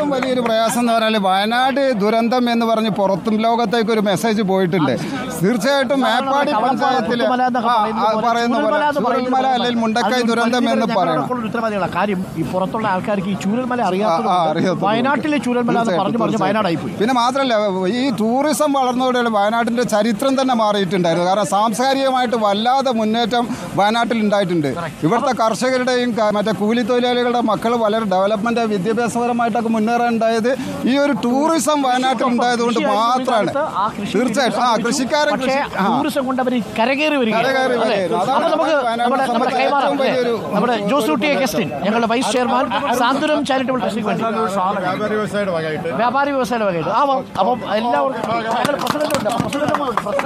ഏറ്റവും വലിയൊരു പ്രയാസം എന്ന് പറഞ്ഞാൽ വയനാട് ദുരന്തം എന്ന് പറഞ്ഞ് പുറത്തും ലോകത്തേക്ക് ഒരു മെസ്സേജ് പോയിട്ടുണ്ട് തീർച്ചയായിട്ടും മേപ്പാടി പഞ്ചായത്തിൽ പുത്തുമല എന്നൊക്കെ പറയുന്ന പോലെ ചൂരൽമല എന്ന് പറയുന്നത് ചൂരൽമല അല്ലെങ്കിൽ മുണ്ടക്കൈ അതിന് ദുരന്തം എന്ന് ഞങ്ങളെ പറയണം കൊണ്ടുള്ള ഉത്തരവാദികളാണ് കാര്യം ഈ പുറത്തുള്ള ആൾക്കാർക്ക് ഈ ചൂരൽമല ആ, അറിയാത്തത് അറിയാത്തത് വയനാട്ടിലെ ചൂരൽമല എന്ന് തീർച്ചയായിട്ടും, പറഞ്ഞു പറഞ്ഞ് തീർച്ചയായിട്ടും. വയനാടായി പോയി പിന്നെ മാത്രമല്ല ഈ ടൂറിസം വളർന്നതോടെയുള്ള വയനാട്ടിന്റെ ചരിത്രം തന്നെ മാറിയിട്ടുണ്ടായിരുന്നു കാരണം സാംസ്കാരികമായിട്ട് വല്ലാതെ മുന്നേറ്റം വയനാട്ടിൽ ഉണ്ടായിട്ടുണ്ട് ഇവിടുത്തെ കർഷകരുടെയും ക- മറ്റേ കൂലി തൊഴിലാളികളുടെ മക്കൾ വളരെ ഡെവലപ്മെന്റ് വിദ്യാഭ്യാസപരമായിട്ടൊക്കെ മുന്നേറാനുണ്ടായത് ഈ ഒരു ടൂറിസം വയനാട്ടിൽ ഉണ്ടായതുകൊണ്ട് മാത്രമാണ് ആ കൃഷി തീർച്ചയായിട്ടും ആ കൃഷിക്കാരൻ പക്ഷേ കൃഷി ആ ടൂറിസം കൊണ്ട് അവർ കരകയറി വരിക കരകയറി വരികയായിരുന്നു. അതാണ് നമുക്ക് വയനാടിനെ നമ്മുടെ നമ്മുടെ സംബന്ധിച്ച് കൈമാറാം ഏറ്റവും അല്ലേ? വലിയൊരു- നമ്മുടെ ജോസ് കുട്ടി കെസ്റ്റിൻ ഞങ്ങളുടെ വൈസ് ചെയർമാൻ സാന്ത്വനം ചാരിറ്റബിൾ ട്രസ്റ്റിന് വേണ്ടി വ്യാപാരി വ്യവസായ വകയായിട്ട് ആ അപ്പം എല്ലാവർക്കും ഞങ്ങൾ പ്രസിഡന്റ് ഉണ്ട് പ്രസിഡന്റ്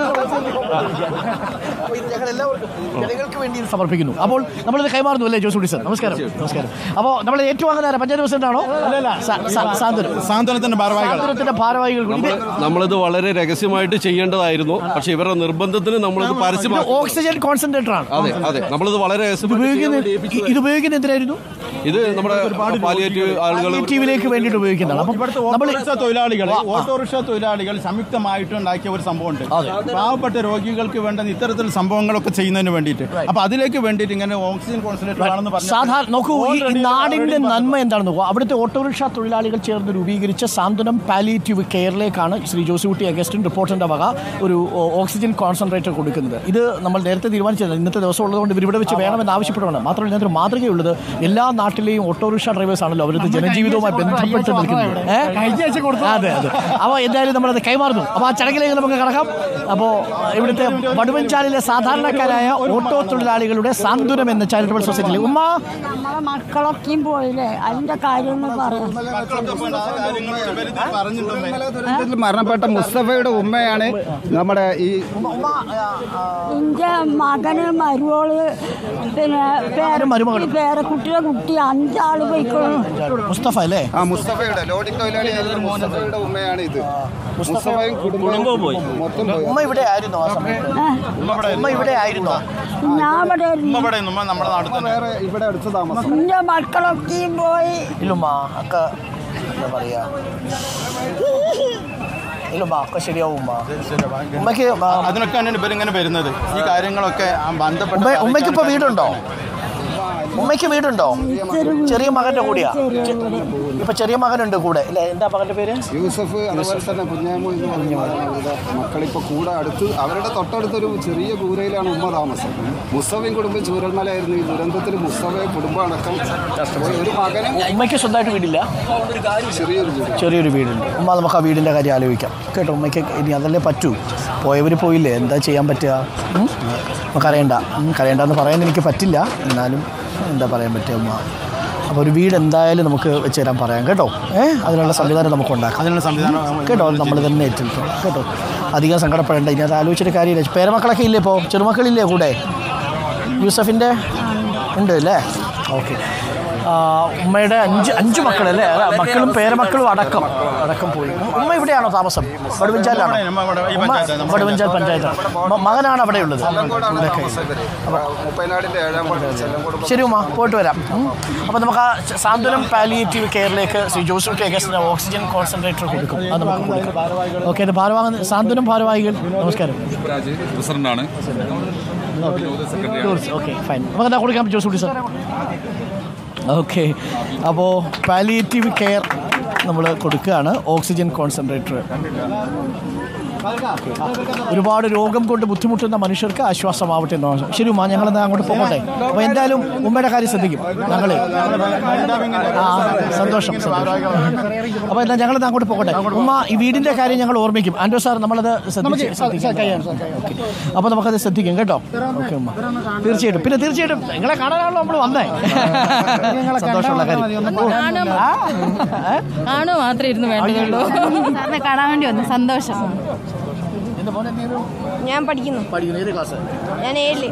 ഞങ്ങൾ എല്ലാവർക്കും ജനങ്ങൾക്ക് വേണ്ടി ഇത് സമർപ്പിക്കുന്നു അപ്പോൾ നമ്മളിത് കൈമാറുന്നു അല്ലേ ജോസ് കുട്ടി സർ നമസ്കാരം നമസ്കാരം അപ്പോൾ നമ്മൾ ഏറ്റുവാങ്ങുന്ന ആരാ? പഞ്ചായത്ത് പ്രസിഡന്റ് ആണോ സാ- സാ- സാന്ത്വനം സാന്ത്വനത്തിന്റെ ഭാരവാഹികൾ സാന്ത്വനത്തിന്റെ ഭാരവാഹികൾ കൂടി ഇത് നമ്മളിത് വളരെ രഹസ്യമായിട്ട് ചെയ്യേണ്ടതായിരുന്നു പക്ഷെ ഇവരുടെ നിർബന്ധത്തിന് നമ്മളിത് ഇത് പരസ്യമാക്കി ഓക്സിജൻ കോൺസെൻട്രേറ്റർ ആണ് അതെ അതെ നമ്മളിത് വളരെ ഇത് രഹസ്യമായിട്ട് ഉപയോഗിക്കുന്ന ചെയ്യാൻ വേണ്ടി ഇത് ഉപയോഗിക്കുന്ന എന്തിനായിരുന്നു ഇത് നമ്മുടെ പാലിയേറ്റീവ് ആളുകൾ ടിവിയിലേക്ക് വേണ്ടിയിട്ട് ഉപയോഗിക്കുന്നതാണ് അപ്പം ഇവിടുത്തെ നമ്മൾ ഓട്ടോറിക്ഷ തൊഴിലാളികൾ ഓട്ടോറിക്ഷ തൊഴിലാളികൾ സംയുക്തമായിട്ട് ഉണ്ടാക്കിയ ഒരു സംഭവമുണ്ട് പാവപ്പെട്ട രോഗികൾക്ക് വേണ്ട ഇത്തരത്തിൽ സംഭവങ്ങളൊക്കെ ചെയ്യുന്നതിന് വേണ്ടിയിട്ട് അപ്പൊ അതിലേക്ക് വേണ്ടിയിട്ട് ഇങ്ങനെ ഓക്സിജൻ കോൺസെൻട്രേറ്റർ ആണെന്ന് പറഞ്ഞു സാധാരണ നോക്കൂ ഈ ഈ നാടിന്റെ നന്മ എന്താണെന്ന് നോക്കൂ അവിടുത്തെ ഓട്ടോറിക്ഷ തൊഴിലാളികൾ ചേർന്ന് രൂപീകരിച്ച സാന്ത്വനം പാലിയേറ്റീവ് കെയറിലേക്കാണ് ശ്രീ ജോസിക്കുട്ടി അഗസ്റ്റിൻ റിപ്പോർട്ടറിന്റെ വക ഒരു ഓ- ഓക്സിജൻ കോൺസെൻട്രേറ്റർ കൊടുക്കുന്നത് ഇത് നമ്മൾ നേരത്തെ തീരുമാനിച്ചത് ഇന്നത്തെ ദിവസം ഉള്ളതുകൊണ്ട് ഇവർ ഇവിടെ വെച്ച് വേണമെന്ന് ആവശ്യപ്പെടുകയാണ് മാത്രമല്ല ഇതിനൊരു മാതൃകയുള്ളത് എല്ലാ നാട്ടിലെയും ഓട്ടോറിക്ഷ ഡ്രൈവേഴ്സ് ആണല്ലോ അവരത് ജനജീവിതവുമായി ബന്ധപ്പെട്ട് നിൽക്കുന്നത് ഏ? അതെ അതെ അപ്പോൾ എന്തായാലും നമ്മളത് കൈമാറുന്നു അപ്പോൾ ആ ചടങ്ങിലേക്ക് നമുക്ക് കടക്കാം അപ്പോൾ ഇവിടുത്തെ വടുവഞ്ചാലിലെ സാധാരണക്കാരായ ഓട്ടോ തൊഴിലാളികളുടെ സാന്ത്വനം എന്ന ചാരിറ്റബിൾ സൊസൈറ്റിയിലെ ഉമ്മ നമ്മളെ മക്കളൊക്കെയും പോയില്ലേ അതിന്റെ കാര്യം ഒന്ന് പറയാം ദുരന്തത്തിൽ മരണപ്പെട്ട മുസ്തഫയുടെ ഉമ്മയാണ് നമ്മുടെ ഈ എന്റെ മകന് മരുവോള് പിന്നെ പേര മരുമകളും? പേരക്കുട്ടിയുടെ കുട്ടി അഞ്ചാള് പോയിക്കോളും മുസ്തഫ അല്ലേ ആ മുസ്തഫയുടെ ലോഡിംഗ് തൊഴിലാളിയായിരുന്ന മുസ്തഫയുടെ ഉമ്മയാണ് ഇത് മുസ്തഫയും കുടുംബവും പോയി മൊത്തം പോയി ഉമ്മ ഇവിടെ ആയിരുന്നോ ആ സമയത്ത് ഉമ്മ ഇവിടെ ആയിരുന്നോ ഞാൻ ഇവിടെ ഇല്ല. ഇവിടെ നമ്മ- നമ്മുടെ നാട്ടിൽ തന്നെ വേറെ ഇവിടെ അടുത്ത താമസം എന്റെ മക്കളൊക്കെയും പോയി ഇല്ലുമ്മ അക്ക എന്താ പറയാ ഇല്ലുമ്മ അക്ക ശരിയാവും ഉമ്മ ഉമ്മയ്ക്ക് ആ, അതിനൊക്കെയാണ് ഇവരിങ്ങനെ വരുന്നത് ഈ കാര്യങ്ങളൊക്കെ ആ ബന്ധപ്പെട്ട ഉമ്മ ഉമ്മയ്ക്ക് ഇപ്പൊ വീടുണ്ടോ ഉമ്മയ്ക്ക് വീടുണ്ടോ ചെറിയ മകന്റെ കൂടിയാ ഇപ്പൊ ചെറിയ മകനുണ്ട് കൂടെ അല്ലേ എന്താ മകന്റെ പേര് യൂസഫ് അതുപോലെ തന്നെ കുഞ്ഞാമു എന്ന് പറഞ്ഞ മക്കളുടെ മക്കളിപ്പോൾ കൂടെ അടുത്ത് അവരുടെ തൊട്ടടുത്തൊരു ചെറിയ കൂരയിലാണ് ഉമ്മ താമസം മുസ്തഫയും കുടുംബം ചൂരൽമലയായിരുന്നു ഈ ദുരന്തത്തിൽ മുസ്തഫയെ കുടുംബം അടക്കം കഷ്ടപ്പോയി ഒരു മകനും ഉമ്മയ്ക്ക് സ്വന്തമായിട്ട് വീടില്ല ചെറിയൊരു വീട് ചെറിയൊരു വീടുണ്ട് ഉമ്മ നമുക്ക് ആ വീടിൻ്റെ കാര്യം ആലോചിക്കാം കേട്ടോ ഉമ്മയ്ക്ക് ഇനി അതല്ലേ പറ്റൂ പോയവർ പോയില്ലേ എന്താ ചെയ്യാൻ പറ്റുക ഉം? ഉമ്മ കരയണ്ട ഉം, കരയണ്ടെന്ന് പറയാൻ എനിക്ക് പറ്റില്ല എന്നാലും എന്താ പറയാൻ പറ്റുക ഉമ്മ അപ്പോൾ ഒരു വീട് എന്തായാലും നമുക്ക് വെച്ച് തരാൻ പറയാം കേട്ടോ ഏ അതിനുള്ള സംവിധാനം നമുക്ക് ഉണ്ടാക്കാം അതിനുള്ള സംവിധാനം കേട്ടോ അത് നമ്മൾ തന്നെ ഏറ്റെടുക്കും കേട്ടോ അധികം സങ്കടപ്പെടേണ്ട ഇനി അത് ആലോചിച്ചിട്ട് കാര്യമില്ല പേരമക്കളൊക്കെ ഇല്ലേ ഇപ്പോൾ ചെറുമക്കളില്ലേ കൂടെ യൂസഫിൻ്റെ ഉണ്ട് അല്ലേ ഓക്കെ ഉമ്മയുടെ അഞ്ച് അഞ്ച് മക്കളല്ലേ അല്ല, മക്കളും പേരമക്കളും അടക്കം അടക്കം പോയി ഉമ്മ ഇവിടെയാണോ താമസം വടുവഞ്ചാലാണോ ഇവിടെ നമ്മ ഇവിടെ ഈ ഉമ്മ പഞ്ചായത്ത്, നമ്മുടെ വടുവഞ്ചാൽ പഞ്ചായത്താണ് മ- മകനാണ് അവിടെ ഉള്ളത് ചെല്ലങ്കോടാണ് താമസം ഇവര്. മുപ്പതിനാടിന്റെ ഏഴാം വാർഡ് ചെല്ലങ്കോട് ശരി ഉമ്മ പോയിട്ട് വരാം അപ്പോൾ നമുക്ക് ആ സാന്ത്വനം പാലിയേറ്റീവ് കെയറിലേക്ക് ശ്രീ ജോസഫ് കെ ഗസ്റ്റിന് ഓക്സിജൻ കോൺസെൻട്രേറ്റർ കൊടുക്കും അത് നമുക്ക് കൊടുക്കാം ഓക്കെ അത് ഭാരവാഹ സാന്ത്വനം ഭാരവാഹികൾ നമസ്കാരം രാജ് പ്രസിഡന്റാണ് ഓക്കെ ഫൈൻ നമുക്ക് എന്താ കൊടുക്കാം ജോസ് കുട്ടി സാർ ഓക്കെ അപ്പോൾ പാലിയേറ്റീവ് കെയർ നമ്മൾ കൊടുക്കുകയാണ് ഓക്സിജൻ കോൺസെൻട്രേറ്റർ ഒരുപാട് രോഗം കൊണ്ട് ബുദ്ധിമുട്ടുന്ന മനുഷ്യർക്ക് ആശ്വാസമാവട്ടെ എന്നാണ് ശരി ഉമ്മ ഞങ്ങൾ എന്താ അങ്ങോട്ട് പോകട്ടെ അപ്പോൾ എന്തായാലും ഉമ്മയുടെ കാര്യം ശ്രദ്ധിക്കും ഞങ്ങൾ ആ സന്തോഷം സന്തോഷം അപ്പോൾ എന്താ ഞങ്ങൾ അങ്ങോട്ട് പോകട്ടെ ഉമ്മ ഈ വീടിൻ്റെ കാര്യം ഞങ്ങൾ ഓർമ്മിക്കും ആൻഡോ സാർ നമ്മളത് ശ്രദ്ധിച്ച് ശ്രദ്ധിക്കാം ഓക്കെ അപ്പോൾ നമുക്കത് ശ്രദ്ധിക്കും കേട്ടോ ഓക്കെ ഉമ്മ തീർച്ചയായിട്ടും പിന്നെ തീർച്ചയായിട്ടും നിങ്ങളെ കാണാനാണല്ലോ നമ്മൾ വന്നേ സന്തോഷമുള്ള കാര്യം ആ? ഏ? കാണുക മാത്രമേ ഇരുന്ന് വേണ്ടതുള്ളൂ സാറിനെ കാണാൻ വേണ്ടി വന്നു സന്തോഷം എന്ന് ചെയ്യുന്നത് മോൻ എന്ത് ചെയ്യുന്നു ഞാൻ പഠിക്കുന്നു പഠിക്കുന്നു ഏത് ക്ലാസ് ഞാൻ ഏഴില്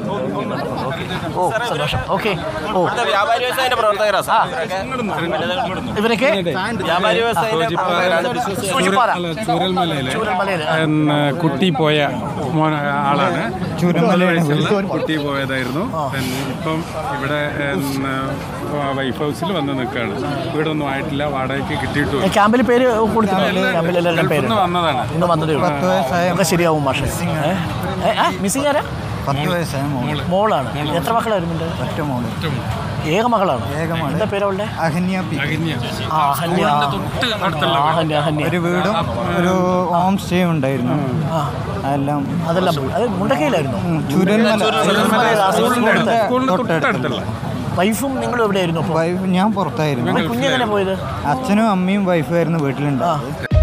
ഓ സന്തോഷം ഓക്കെ ഓ വ്യാപാരി വ്യവസായത്തിന്റെ പ്രവർത്തകരാ ആ. ഇവരൊക്കെ വ്യാപാരി വ്യവസായത്തിന്റെ സൂചിപ്പാറ ചൂരൽമലയിലെ ചൂരൽമലയില് ആ. എന്ന് കുട്ടി പോയ മോന ആളാണ് ചൂരൽമല വയസ്സുള്ള കുട്ടി പോയതായിരുന്നു പിന്നെ ഇപ്പം ഇവിടെ എന്ന് വൈഫ് ഹൗസിൽ വന്ന് നിൽക്കുകയാണ് ഇവിടെ ഒന്നും ആയിട്ടില്ല വാടകയ്ക്ക് കിട്ടിയിട്ടുമില്ല ക്യാമ്പിൽ പേര് കൊടുത്തിട്ടുണ്ട് ക്യാമ്പിൽ എല്ലാവരുടെ പേര് ഗൾഫിൽ നിന്ന് വന്നതാണ് ഇന്ന് വന്നതേ ഉള്ളൂ ഒക്കെ ശരിയാവും മാഷെ മിസ്സിംഗ് ആരാ പത്ത് വയസ്സായ മോള് മോളാണ് എത്ര മക്കളായിരുന്നുണ്ട് ഒറ്റ മോള് ഏക മകളാണ് ഏകമാണ്. എന്താ പേരവളുടെ അഹന്യ പി അകന്യ ആ ഹന്യ തൊട്ട് അടുത്തുള്ള ആ, ഹന്യ ഹന്യ ഒരു വീടും ഒരു ഹോം സ്റ്റേ ഉണ്ടായിരുന്നു ആ അതെല്ലാം അതെല്ലാം പോയി അത് മുണ്ടക്കയിലായിരുന്നു ഉം, ചുരൽമല ചുരൽമല കാസർഗോഡ് സ്കൂളിന് തൊട്ടടുത്തുള്ള വൈഫും നിങ്ങളും എവിടെയായിരുന്നു അപ്പോൾ വൈഫ് ഞാൻ പുറത്തായിരുന്നു കുഞ്ഞെങ്ങനെ പോയത് അച്ഛനും അമ്മയും വൈഫും ആയിരുന്നു വീട്ടിലുണ്ടായത്